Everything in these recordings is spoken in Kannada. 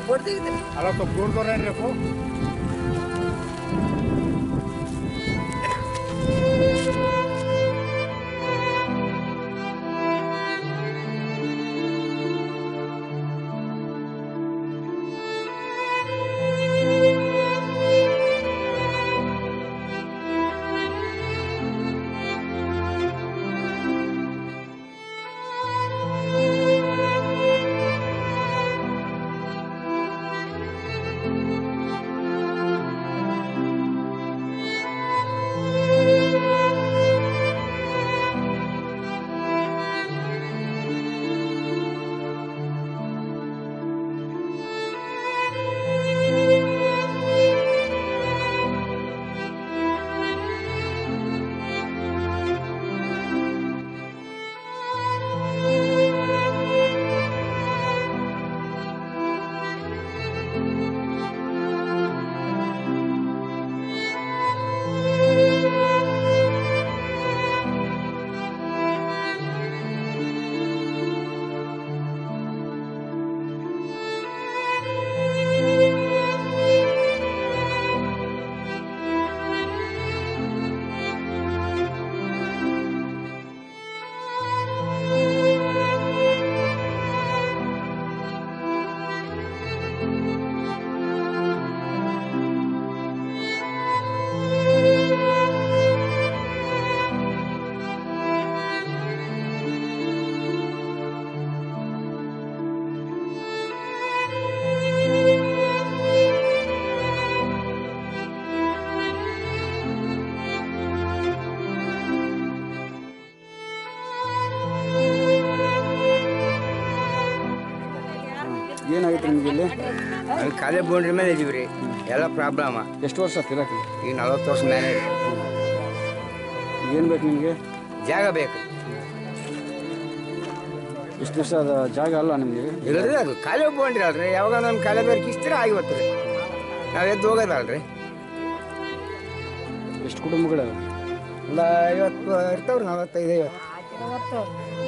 ಫೋಟೋ ತೆಗಿತೀನಿ ಅಲ್ಲ ಸ್ವಲ್ಪ ದೂರ ದೂರ ಇರಬೇಕು ಏನಾಗಿತ್ತು ನಿಮ್ಗೆ ಇಲ್ಲಿ ಅಲ್ಲಿ ಕಾಲೇ ಬೌಂಡ್ರಿ ಮೇಲೆ ಇದೀವಿ ರೀ ಎಲ್ಲ ಪ್ರಾಬ್ಲಮ್ ಎಷ್ಟು ವರ್ಷ ತಿರಕ್ಕೆ ಈಗ ನಲವತ್ತು ವರ್ಷ ಮೇಲೆ ರೀ ಏನು ಬೇಕು ನಿಮಗೆ ಜಾಗ ಬೇಕು ಇಷ್ಟು ದಿವಸ ಅದು ಜಾಗ ಅಲ್ಲ ನಿಮಗೆ ಇಲ್ಲರಿ ಅದು ಕಾಲೇ ಬೌಂಡ್ರಿ ಅಲ್ರಿ ಯಾವಾಗ ನಮ್ಮ ಕಾಲೇ ಬೇರೆ ಕಿಸ್ತಿರ ಆಗಿವತ್ತು ರೀ ನಾವು ಎದ್ದು ಹೋಗೋದಲ್ರಿ ಎಷ್ಟು ಕುಟುಂಬಗಳು ಒಂದು ಐವತ್ತು ಇರ್ತಾವ್ರಿ ನಲವತ್ತೈದು ಐವತ್ತು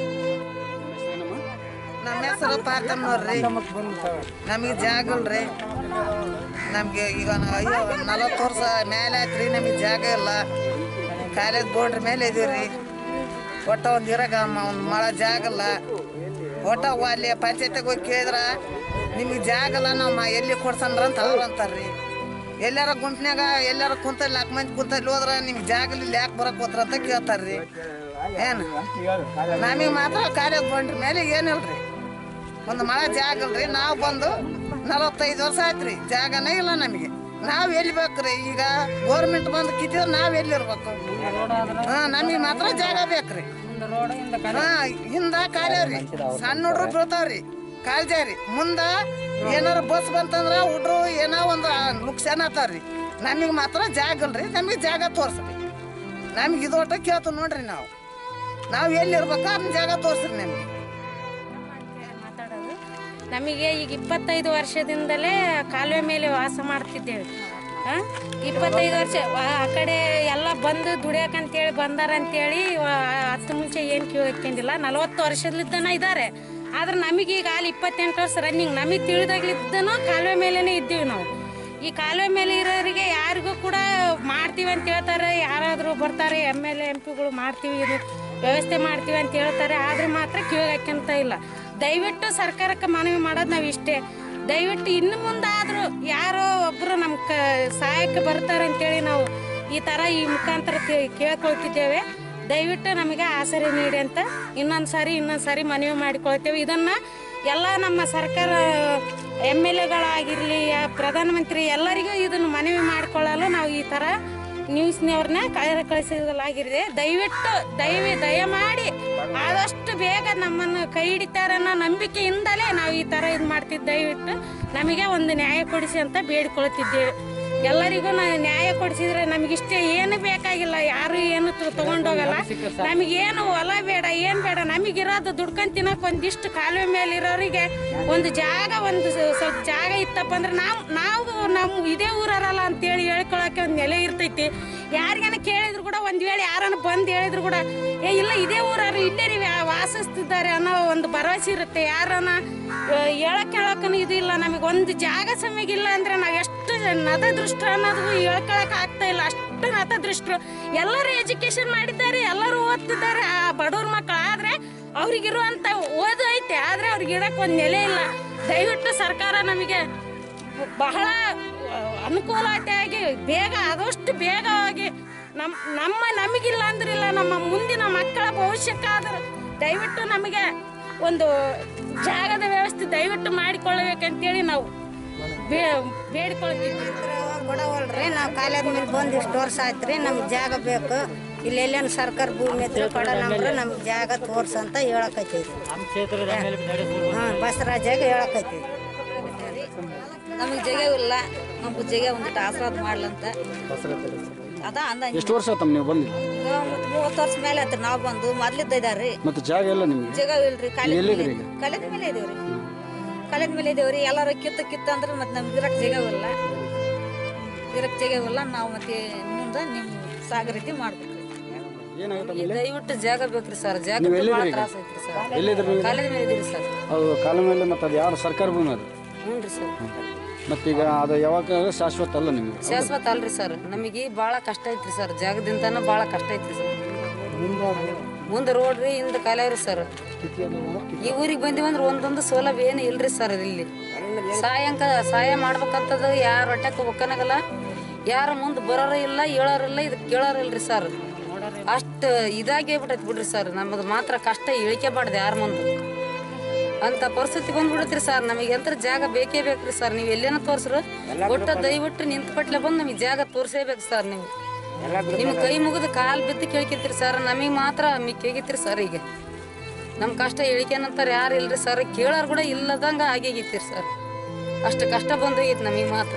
ನಮ್ಮ ಹೆಸರು ಪಾತಮ್ಮನವ್ರಿ ನಮಗೆ ಜಾಗ ಇಲ್ರಿ ನಮಗೆ ಈಗ ನಾವು ಅಯ್ಯೋ ನಲವತ್ತು ವರ್ಷ ಮೇಲೆ ಆಯ್ತ್ರಿ ನಮಗೆ ಜಾಗ ಇಲ್ಲ ಕಾಲೇಜ್ ಬೋರ್ಡ್ರ ಮೇಲೆ ಇದೀವ್ರಿ ಒಟ್ಟ ಒಂದು ಇರಾಗ ಒಂದು ಮಳ ಜಾಗ ಇಲ್ಲ ಒಟ್ಟ ಅಲ್ಲಿ ಪಂಚಾಯತಿಗೆ ಹೋಗಿ ಕೇಳಿದ್ರ ನಿಮಗೆ ಜಾಗ ಇಲ್ಲ ನಾವು ಮ- ಎಲ್ಲಿ ಕೊಡ್ಸನ್ರ ಅಂತ ಅವ್ರು ಅಂತಾರ್ರಿ ಎಲ್ಲಾರ ಗುಂಟ್ನ್ಯಾಗ ಎಲ್ಲಾರ ಕುಂತ ನಾಲ್ಕು ಮಂದಿ ಕುಂತ ಇಲ್ಲಿ ಹೋದ್ರ ನಿಮ್ಗೆ ಜಾಗ ಇಲ್ಲ ಯಾಕೆ ಬರಕ್ ಹೋದ್ರ ಅಂತ ಕೇಳ್ತಾರ್ರಿ ಏನು ನಮಗೆ ಮಾತ್ರ ಕಾಲೇಜ್ ಬಂಡ್ರ ಮೇಲೆ ಏನಿಲ್ರಿ ಒಂದು ಮಳ ಜಾಗ ಇಲ್ರಿ ನಾವು ಬಂದು ನಲವತ್ತೈದು ವರ್ಷ ಆಯ್ತ್ರಿ ಜಾಗನೇ ಇಲ್ಲ ನಮಗೆ ನಾವು ಎಲ್ಲಿ ಬೇಕ್ರಿ ಈಗ ಗೋರ್ಮೆಂಟ್ ಬಂದು ಕಿತ್ತಿದ್ರೆ ನಾವು ಎಲ್ಲಿ ಇರ್ಬೇಕು ಹಾ ನಮಗೆ ಮಾತ್ರ ಜಾಗ ಬೇಕ್ರಿ ಹಾ ಹಿಂದ ಕಾಲೇವ್ರಿ ಸಣ್ಣ ಹುಡ್ರು ಬೀಳ್ತಾವ್ರಿ ಕಾಲ್ಜಾರಿ ಮುಂದ ಏನಾರ ಬಸ್ ಬಂತಂದ್ರ ಹುಡ್ರು ಏನೋ ಒಂದು ನುಕ್ಸಾನ್ ಆತಾವ್ರಿ ನಮಗೆ ಮಾತ್ರ ಜಾಗ ಇಲ್ರಿ ನಮಗೆ ಜಾಗ ತೋರ್ಸ್ರಿ ನಮ್ಗೆ ಇದು ಒಟ್ಟ ಕೇಳ್ತು ನೋಡ್ರಿ ನಾವು ನಾವು ಎಲ್ಲಿ ಇರ್ಬೇಕು ಅದನ್ನ ಜಾಗ ತೋರ್ಸ್ರಿ ನಮ್ಗೆ ಮಾತಾಡೋದು ನಮಗೆ ಈಗ ಇಪ್ಪತ್ತೈದು ವರ್ಷದಿಂದಲೇ ಕಾಲುವೆ ಮೇಲೆ ವಾಸ ಮಾಡ್ತಿದ್ದೇವೆ ಆ? ಇಪ್ಪತ್ತೈದು ವರ್ಷ ಆ ಆ ಕಡೆ ಎಲ್ಲ ಬಂದು ದುಡಿಯಾಕಂತೇಳಿ ಬಂದಾರ ಅಂತೇಳಿ ಹತ್ತು ಮುಂಚೆ ಏನು ಕೇಳ್ಕೊಂಡಿಲ್ಲ ನಲವತ್ತು ವರ್ಷದಲ್ಲಿದ್ದನ ಇದ್ದಾರೆ ಆದ್ರೆ ನಮಗೆ ಈಗ ಅಲ್ಲಿ ಇಪ್ಪತ್ತೆಂಟು ವರ್ಷ ರನ್ನಿಂಗ್ ನಮಗೆ ತಿಳಿದಾಗ್ಲಿದ್ದನೂ ಕಾಲುವೆ ಮೇಲೇ ಇದ್ದೀವಿ ನಾವು ಈ ಕಾಲುವೆ ಮೇಲೆ ಇರೋರಿಗೆ ಯಾರಿಗೂ ಕೂಡ ಮಾಡ್ತೀವಿ ಅಂತ ಹೇಳ್ತಾರೆ ಯಾರಾದರೂ ಬರ್ತಾರೆ ಎಮ್ ಎಲ್ ಎ ಎಂ ಪಿಗಳು ಮಾಡ್ತೀವಿ ಇದು ವ್ಯವಸ್ಥೆ ಮಾಡ್ತೀವಿ ಅಂತ ಹೇಳ್ತಾರೆ ಆದ್ರೆ ಮಾತ್ರ ಕಿವಿಗೆ ಹಾಕ್ಯಂತ ಇಲ್ಲ ದಯವಿಟ್ಟು ಸರ್ಕಾರಕ್ಕೆ ಮನವಿ ಮಾಡೋದು ನಾವು ಇಷ್ಟೇ ದಯವಿಟ್ಟು ಇನ್ನು ಮುಂದಾದರೂ ಯಾರೋ ಒಬ್ಬರು ನಮ್ಮ ಕ ಸಹಾಯಕ್ಕೆ ಬರ್ತಾರೆ ಅಂತೇಳಿ ನಾವು ಈ ಥರ ಈ ಮುಖಾಂತರ ಕೇ- ಕೇಳ್ಕೊಳ್ತಿದ್ದೇವೆ ದಯವಿಟ್ಟು ನಮಗೆ ಆಸರೆ ನೀಡಿ ಅಂತ ಇನ್ನೊಂದು ಸಾರಿ ಇನ್ನೊಂದು ಸಾರಿ ಮನವಿ ಮಾಡಿಕೊಳ್ತೇವೆ ಇದನ್ನು ಎಲ್ಲ ನಮ್ಮ ಸರ್ಕಾರ ಎಮ್ ಎಲ್ ಎಗಳಾಗಿರಲಿ ಪ್ರಧಾನಮಂತ್ರಿ ಎಲ್ಲರಿಗೂ ಇದನ್ನು ಮನವಿ ಮಾಡಿಕೊಳ್ಳಲು ನಾವು ಈ ಥರ ನ್ಯೂಸ್ನವ್ರನ್ನ ಕಳೆ ಕಳಿಸಲಾಗಿದೆ ದಯವಿಟ್ಟು ದಯವಿ ದಯಮಾಡಿ ಆದಷ್ಟು ಬೇಗ ನಮ್ಮನ್ನು ಕೈ ಹಿಡಿತಾರೆ ಅನ್ನೋ ನಂಬಿಕೆಯಿಂದಲೇ ನಾವು ಈ ಥರ ಇದು ಮಾಡ್ತಿದ್ದು ದಯವಿಟ್ಟು ನಮಗೆ ಒಂದು ನ್ಯಾಯ ಕೊಡಿಸಿ ಅಂತ ಬೇಡಿಕೊಳ್ತಿದ್ದೇವೆ ಎಲ್ಲರಿಗೂ ನಾವು ನ್ಯಾಯ ಕೊಡಿಸಿದ್ರೆ ನಮಗಿಷ್ಟೇ ಏನು ಬೇಕಾಗಿಲ್ಲ ಯಾರು ಏನು ತ- ತಗೊಂಡೋಗಲ್ಲ ನಮಗೇನು ಹೊಲ ಬೇಡ ಏನು ಬೇಡ ನಮಗಿರೋದು ದುಡ್ಕೊಂಡ್ ತಿನ್ನಕ್ಕೆ ಒಂದಿಷ್ಟು ಕಾಲುವೆ ಮೇಲೆ ಇರೋರಿಗೆ ಒಂದು ಜಾಗ ಒಂದು ಸ- ಸ್ವಲ್ಪ ಜಾಗ ಇತ್ತಪ್ಪ ಅಂದ್ರೆ ನಾವು ನಾವು ನಮ್ಮ ಇದೇ ಊರಲ್ಲ ಅಂತೇಳಿ ಹೇಳ್ಕೊಳಕ್ಕೆ ಒಂದು ನೆಲೆ ಇರ್ತೈತಿ ಯಾರಿಗಾನ ಕೇಳಿದ್ರು ಕೂಡ ಒಂದು ವೇಳೆ ಯಾರನ್ನ ಬಂದು ಹೇಳಿದ್ರು ಕೂಡ ಏ ಇಲ್ಲ ಇದೇ ಊರವ್ರು ಇಲ್ಲೇ ರೀ ವ್ಯಾ- ವಾಸಿಸ್ತಿದ್ದಾರೆ ಅನ್ನೋ ಒಂದು ಭರವಸೆ ಇರುತ್ತೆ ಯಾರನ್ನ ಹೇಳಕ್ ಹೇಳಕ್ಕನು ಇದು ಇಲ್ಲ ನಮಗೆ ಒಂದು ಜಾಗ ಸಮೇಗಿಲ್ಲ ಅಂದ್ರೆ ನಾವು ಎಷ್ಟು ನತ ದೃಷ್ಟ ಅನ್ನೋದು ಹೇಳ್ಕೊಳಕ್ ಆಗ್ತಾ ಇಲ್ಲ ಅಷ್ಟು ನತ ದೃಷ್ಟರು ಎಲ್ಲರೂ ಎಜುಕೇಶನ್ ಮಾಡಿದ್ದಾರೆ ಎಲ್ಲರೂ ಓದ್ತಿದ್ದಾರೆ ಆ ಬಡವ್ರ ಮಕ್ಕಳು ಆದ್ರೆ ಅವ್ರಿಗಿರುವಂತ ಓದು ಐತೆ ಆದ್ರೆ ಅವ್ರಿಗೆ ಇಡಕ್ ಒಂದ್ ನೆಲೆ ಇಲ್ಲ ದಯವಿಟ್ಟು ಸರ್ಕಾರ ನಮಗೆ ಬಹಳ ಅನುಕೂಲತೆಯಾಗಿ ಬೇಗ ಆದಷ್ಟು ಬೇಗವಾಗಿ ನಮ್ಮ ನಮ್ಮ ನಮಗಿಲ್ಲ ಅಂದ್ರಿಲ್ಲ ನಮ್ಮ ಮುಂದಿನ ಮಕ್ಕಳ ಭವಿಷ್ಯಕ್ಕಾದರೂ ದಯವಿಟ್ಟು ನಮಗೆ ಒಂದು ಜಾಗದ ವ್ಯವಸ್ಥೆ ದಯವಿಟ್ಟು ಮಾಡಿಕೊಳ್ಳಬೇಕಂತೇಳಿ ನಾವು ಬೇ ಬೇಡಿಕೊಳ್ತೀವಿ ಕೊಡವಲ್ರಿ ನಾವು ಕಾಲೇಜ್ ಮೇಲೆ ಬಂದು ಇಷ್ಟು ವರ್ಷ ಆಯ್ತು ರೀ ನಮ್ಗೆ ಜಾಗ ಬೇಕು ಇಲ್ಲಿ ಎಲ್ಲೇನು ಸರ್ಕಾರ ಭೂಮಿ ಇದ್ರೆ ಕೊಡಲ್ಲಂದ್ರೆ ನಮ್ಗೆ ಜಾಗ ತೋರ್ಸು ಅಂತ ಹೇಳಕೈತೀವಿ ಹಾಂ ಬಸರಾಜಾಗ ಹೇಳಕೈತೀವಿ ನಮಗೆ ಜಗ ಇಲ್ಲ ನಮ್ಗೆ ಜಗ ಒಂದಿಟ್ಟು ಆಸರಾದ್ ಮಾಡ್ಲಂತ ಅದ ಅಂದ ಎಷ್ಟು ವರ್ಷ ಆತಮ್ಮ ನೀವು ಬಂದು ಮೂವತ್ತು ವರ್ಷ ಮೇಲೆ ಆತ್ರಿ ನಾವು ಬಂದು ಮೊದ್ಲಿದ್ದ ಇದಾರ್ರಿ ಮತ್ತು ಜಾಗ ಎಲ್ಲ ನಿಮಗೆ ಜಗ ಇಲ್ರಿ ಕಾಲೇಜ್ ಎಲ್ಲಿದ್ರಿ ಮೇಲೆ ಕಾಲೇಜ್ ಮೇಲೆ ಇದೇವ್ರಿ ಕಾಲೇಜ್ ಮೇಲೆ ಇದೇವ್ರಿ ಎಲ್ಲಾರು ಕಿತ್ತ ಕಿತ್ತ ಅಂದ್ರೆ ಮತ್ತೆ ನಮ್ಗೆ ಇರಕ್ ಜಗವಿಲ್ಲ ಇರಕ್ ಜಗವಿಲ್ಲ ನಾವು ಮತ್ತೆ ಮುಂದೆ ನಿಮ್ ಸಾಗರೀತಿ ಮಾಡ್ಬೇಕ್ರಿ ಏನಾಗುತ್ತೆ ದಯವಿಟ್ಟು ಜಾಗ ಬೇಕ್ರಿ ಸರ್ ಜಾಗ ನೀವು ಎಲ್ಲಿದ್ರಿ ಭಾಳ ಈಗ? ತ್ರಾಸ ಐತ್ರಿ ಸರ್ ಎಲ್ಲಿದ್ರಿ ನೀವು ಕಾಲೇಜ್ ಮೇಲೆ ಇದೀರಿ ಸರ್ ಅದು ಕಾಲ ಮೇಲೆ ಮತ್ತು ಅದು ಯಾರು ಸರ್ಕಾರ ಭೂಮಿ ಅದು ಹ್ಞೂ ರೀ ಸರ್ ಮತ್ತೀಗ ಅದು ಯಾವಾಗ ಶಾಶ್ವತ ಅಲ್ಲ ನಿಮಗೆ ಶಾಶ್ವತ ಅಲ್ರಿ ಸರ್ ನಮಗೆ ಭಾಳ ಕಷ್ಟ ಐತ್ರಿ ಸರ್ ಜಾಗದಿಂದನ ಭಾಳ ಕಷ್ಟ ಐತ್ರಿ ಸರ್ ಮುಂದೆ ರೋಡ್ ರೀ ಹಿಂದೆ ಕಾಲೇವ್ರಿ ಸರ್ ಈ ಊರಿಗೆ ಬಂದಿವಂದ್ರೆ ಒಂದೊಂದು ಸೌಲಭ್ಯ ಏನು ಇಲ್ರಿ ಸರ್ ಇಲ್ಲಿ ಸಾಯಂಕ ಸಹಾಯ ಮಾಡ್ಬೇಕಂತದ ಯಾರ ಹೊಟ್ಟೆಗೆ ಒಕ್ಕನಾಗಲ್ಲ ಯಾರ ಮುಂದೆ ಬರೋರು ಇಲ್ಲ ಹೇಳೋರಿಲ್ಲ ಇದು ಕೇಳೋರಿಲ್ರಿ ಸರ್ ಅಷ್ಟು ಇದಾಗಿ ಬಿಟ್ಟೈತಿ ಬಿಡ್ರಿ ಸರ್ ನಮ್ಮದು ಮಾತ್ರ ಕಷ್ಟ ಇಳಿಕೆಬಾರ್ದು ಯಾರ ಮುಂದೆ ಅಂತ ಪರಿಸ್ಥಿತಿ ಬಂದ್ಬಿಡತ್ರಿ ಸರ್ ನಮಗೆ ಎಂತ ಜಾಗ ಬೇಕೇ ಬೇಕ್ರಿ ಸರ್ ನೀವು ಎಲ್ಲೇನ ತೋರ್ಸ್ರು ಒಟ್ಟ ದಯವಿಟ್ಟು ನಿಂತ್ಪಟ್ಲೆ ಬಂದು ನಮಗೆ ಜಾಗ ತೋರಿಸೇಬೇಕು ಸರ್ ನೀವು ನಿಮ್ ಕೈ ಮುಗಿದು ಕಾಲ್ ಬಿದ್ದು ಕೇಳ್ಕಿತ್ರಿ ಸರ್ ನಮಗೆ ಮಾತ್ರ ಮಿಕ್ಕಿಗಿತ್ರಿ ಸರ್ ಈಗ ನಮ್ಮ ಕಷ್ಟ ಇಳಿಕೆನಂತಾರ ಯಾರು ಇಲ್ರಿ ಸರ್ ಕೇಳೋರು ಕೂಡ ಇಲ್ಲದಂಗ ಆಗೇಗಿತ್ತೀರಿ ಸರ್ ಅಷ್ಟು ಕಷ್ಟ ಬಂದೋಗಿತ್ತು ನಮಗೆ ಮಾತ್ರ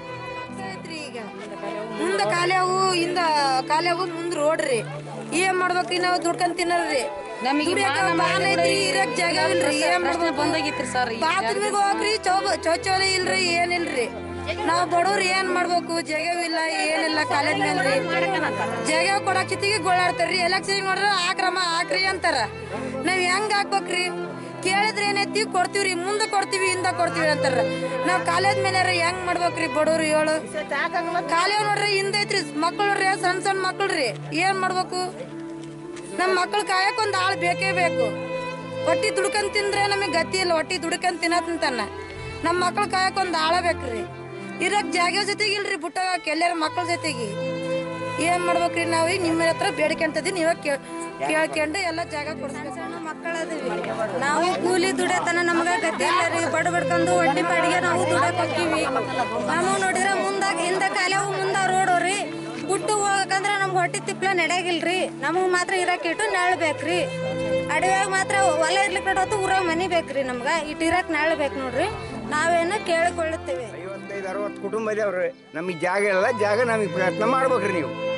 ಈಗ ಮುಂದೆ ಕಾಲೇವು ಹಿಂದ ಕಾಲೇವು ಮುಂದೆ ರೋಡ್ರಿ ಏನ್ ಮಾಡ್ಬೇಕ್ರಿ ನಾವು ದುಡ್ಕೊಂಡ್ ತಿನ್ನಲ್ರಿ ನಮಗೆ ದುಡ್ಯಾಕ ಮಾನ ಬಾನ ಮರ್ಯಾದೆ ಐತ್ರಿ, ಇರಕ್ ಜಾಗ ಇಲ್ರಿ, ಏನ್ ಪ್ರಶ್ನೆ ಮಾಡ್ಬೇಕು? ಬಂದೋಗಿತ್ರಿ ಸರ್ ಈ ಬಾತ್ರೂಮಿಗೆ ಹೋಗ್ರಿ ಚೌಬ ಶೌಚಾಲಯ ಇಲ್ರಿ ಏನಿಲ್ರಿ ನಾವು ಬಡವ್ರು ಏನ್ ಮಾಡ್ಬೇಕು ಜಗವಿಲ್ಲ ಏನಿಲ್ಲ ಕಾಲೇಜ್ ಮೇಲ್ರಿ ಜಗ ಕೊಡಾಕಿತಿಗೆ ಗೋಳಾಡ್ತಾರ್ರಿ ಎಲೆಕ್ಷನ್ ನೋಡ್ರ ಆಕ್ರಮ ಆಕ್ರಿ ಅಂತಾರ ನಾವ್ ಹೆಂಗ್ ಹಾಕ್ಬೇಕ್ರಿ ಕೇಳಿದ್ರೆ ಏನೈತಿ ಕೊಡ್ತೀವ್ರಿ ಮುಂದೆ ಕೊಡ್ತೀವಿ ಹಿಂದ ಕೊಡ್ತೀವಿ ಅಂತಾರ ನಾವ್ ಕಾಲೇಜ್ ಮೇಲೆ ಹೆಂಗ್ ಮಾಡ್ಬೇಕ್ರಿ ಬಡವ್ರು ಹೇಳು ಕಾಲೇಜ್ ನೋಡ್ರಿ ಹಿಂದೆ ಐತ್ರಿ ಮಕ್ಳು ನೋಡ್ರಿ ಸಣ್ಣ ಸಣ್ಣ ಮಕ್ಳ್ರಿ ಏನ್ ಮಾಡ್ಬೇಕು ನಮ್ಮ ಮಕ್ಳು ಕಾಯಕ್ ಒಂದ್ ಆಳ್ ಬೇಕೇ ಬೇಕು ಹೊಟ್ಟಿ ದುಡ್ಕೊಂಡ್ ತಿಂದ್ರೆ ನಮಗೆ ಗತಿ ಇಲ್ಲ ಹೊಟ್ಟಿ ದುಡ್ಕೊಂಡ್ ತಿನ್ನತ್ತಂತಾನ ನಮ್ಮ ಮಕ್ಳು ಕಾಯಕ್ ಒಂದ್ ಆಳ ಬೇಕ್ರಿ ಇರಕ್ ಜಾಗ ಜೊತೆಗೆ ಇಲ್ರಿ ಬುಟ್ಟಾಗ ಎಲ್ಲಾರ ಮಕ್ಳ ಜೊತೆಗೆ ಏನ್ ಮಾಡ್ಬೇಕ್ರಿ ನಾವ್ ಈಗ ನಿಮ್ಮ ಹತ್ರ ಬೇಡ್ಕೊಂತದಿ ನೀವ ಕೇಳ್ಕೊಂಡು ಎಲ್ಲ ಜಾಗ ಕೊಡಿಸ್ಬೇಕು ಮಕ್ಕಳದಿವಿ ನಾವು ಕೂಲಿ ದುಡಿಯತನ ನಮಗ ಗತಿ ಇಲ್ಲ ರೀ ಬಡ ಬಡ್ಕೊಂಡು ಹೊಟ್ಟಿ ಪಾಡಿಗೆ ನಾವು ದುಡಕ್ ಹೋಗ್ತೀವಿ ನಾವು ನೋಡಿದ್ರೆ ಮುಂದಾಗ ಹಿಂದ ಕಾಲೇವು ಮುಂದ ರೋಡ್ ರೀ ಬಿಟ್ಟು ಹೋಗಕಂದ್ರ ನಮ್ಗೆ ಹೊಟ್ಟಿ ತಿಪ್ಲ ನಡೆಯಾಗಿಲ್ರಿ ನಮಗ್ ಮಾತ್ರ ಇರಕ್ ಇಟ್ಟು ನೆರಳು ಬೇಕ್ರಿ ಅಡವ್ಯಾಗ ಮಾತ್ರ ಹೊಲ ಇರ್ಲಿಕ್ಕೆ ಹೊತ್ತು ಊರಾಗ ಮನಿ ಬೇಕ್ರಿ ನಮ್ಗ ಇಟ್ಟು ಇರಕ್ ನೆರಳು ಬೇಕು ನೋಡ್ರಿ ನಾವೇನು ಕೇಳಿಕೊಳ್ಳುತ್ತೇವೆ ಐವತ್ತೈದು ಅರವತ್ತು ಕುಟುಂಬ ಇದಾವ್ರಿ ನಮಗೆ ಜಾಗ ಇಲ್ಲ ಜಾಗ ನಮಗೆ ಪ್ರಯತ್ನ ಮಾಡ್ಬೇಕ್ರಿ ನೀವು